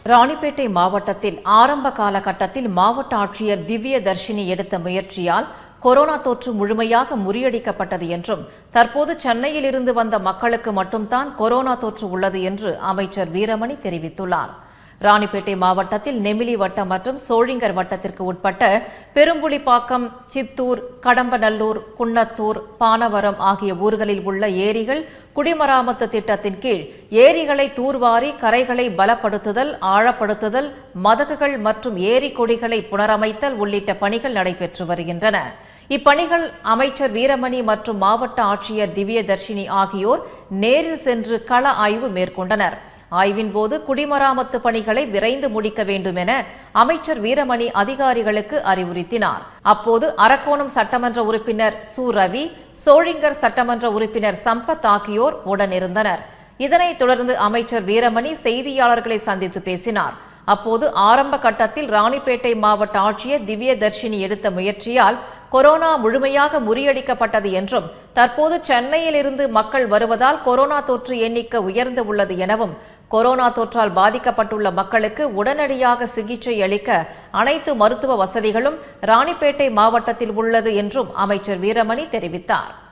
ராணிப்பேட்டை மாவட்டத்தில் ஆரம்ப காலகட்டத்தில் மாவட்ட ஆட்சியர் திவ்ய தர்ஷினி எடுத்த முயற்சியால் கொரோனா தொற்று முழுமையாக முறியடிக்கப்பட்டது என்றும் தற்போது சென்னையில் இருந்து வந்த மக்களுக்கு மட்டும்தான் கொரோனா தொற்று உள்ளது என்று அமைச்சர் வீரமணி தெரிவித்துள்ளார் ராணிப்பேட்டை மாவட்டத்தில் நெமிலி வட்டம் மற்றும் சோழிங்கர் வட்டத்திற்கு உட்பட்ட பெரும்புலிப்பாக்கம் சித்தூர் கடம்பநல்லூர் குன்னத்தூர் பானவரம் ஆகிய ஊர்களில் உள்ள ஏரிகள் குடிமராமத்து திட்டத்தின் கீழ் ஏரிகளை தூர்வாரி கரைகளை பலப்படுத்துதல் ஆழப்படுத்துதல் மதகுகள் மற்றும் ஏரி கொடிகளை புனரமைத்தல் உள்ளிட்ட பணிகள் நடைபெற்று வருகின்றன இப்பணிகள் அமைச்சர் வீரமணி மற்றும் மாவட்ட ஆட்சியர் திவ்ய தர்ஷினி ஆகியோர் நேரில் சென்று கள ஆய்வு மேற்கொண்டனர் ஆய்வின் போது குடிமராமத்து பணிகளை விரைந்து முடிக்க வேண்டும் என அமைச்சர் வீரமணி அதிகாரிகளுக்கு அறிவுறுத்தினார் அப்போது அரக்கோணம் சட்டமன்ற உறுப்பினர் சு ரவி சோழிங்கர் சட்டமன்ற உறுப்பினர் சம்பத் ஆகியோர் உடனிருந்தனர் இதனைத் தொடர்ந்து அமைச்சர் வீரமணி செய்தியாளர்களை சந்தித்து பேசினார் அப்போது ஆரம்ப கட்டத்தில் ராணிப்பேட்டை மாவட்ட ஆட்சியர் திவ்ய தர்ஷினி எடுத்த முயற்சியால் கொரோனா முழுமையாக முறியடிக்கப்பட்டது என்றும் தற்போது சென்னையில் இருந்து மக்கள் வருவதால் கொரோனா தொற்று எண்ணிக்கை உயர்ந்து உள்ளது எனவும் கொரோனா தொற்றால் பாதிக்கப்பட்டுள்ள மக்களுக்கு உடனடியாக சிகிச்சை அளிக்க அனைத்து மருத்துவ வசதிகளும் ராணிப்பேட்டை மாவட்டத்தில் உள்ளது என்றும் அமைச்சர் வீரமணி தெரிவித்தார்